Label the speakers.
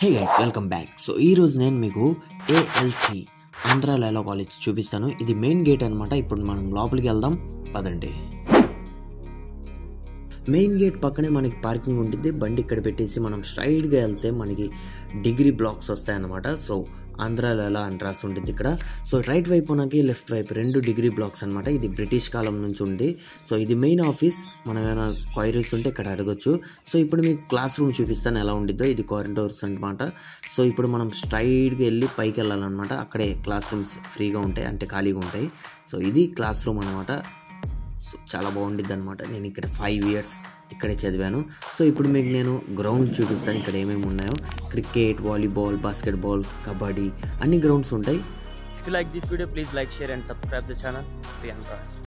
Speaker 1: హే guys welcome back so ఈరోజు నేను మీకు ఏఎల్సి ఆంధ్ర లైలా కాలేజ్ చూపిస్తాను ఇది మెయిన్ గేట్ అనమాట ఇప్పుడు మనం లోపలికి వెళ్దాం పదండి మెయిన్ గేట్ పక్కనే మనకి పార్కింగ్ ఉంటుంది బండి ఇక్కడ పెట్టేసి మనం స్ట్రైట్గా వెళ్తే మనకి డిగ్రీ బ్లాక్స్ వస్తాయన్నమాట సో ఆంధ్ర లైలా అని రాసి ఉంటుంది ఇక్కడ సో రైట్ వైపు మనకి లెఫ్ట్ వైపు రెండు డిగ్రీ బ్లాక్స్ అనమాట ఇది బ్రిటిష్ కాలం నుంచి ఉంది సో ఇది మెయిన్ ఆఫీస్ మనం ఏమైనా క్వైరీస్ ఉంటే ఇక్కడ అడగొచ్చు సో ఇప్పుడు మీకు క్లాస్ రూమ్ చూపిస్తాను ఎలా ఉండిద్దో ఇది కారిడోర్స్ అనమాట సో ఇప్పుడు మనం స్ట్రైట్గా వెళ్ళి పైకి వెళ్ళాలన్నమాట అక్కడే క్లాస్ రూమ్స్ ఫ్రీగా ఉంటాయి అంటే ఖాళీగా ఉంటాయి సో ఇది క్లాస్ రూమ్ అనమాట సో చాలా బాగుండిద్ది అనమాట నేను ఇక్కడ ఫైవ్ ఇయర్స్ ఇక్కడే చదివాను సో ఇప్పుడు మీకు నేను గ్రౌండ్ చూపిస్తాను ఇక్కడ ఏమేమి ఉన్నాయో క్రికెట్ వాలీబాల్ బాస్కెట్బాల్ కబడ్డీ అన్ని గ్రౌండ్స్ ఉంటాయి
Speaker 2: If you like this video, please like, share, and subscribe the channel. Priyanka.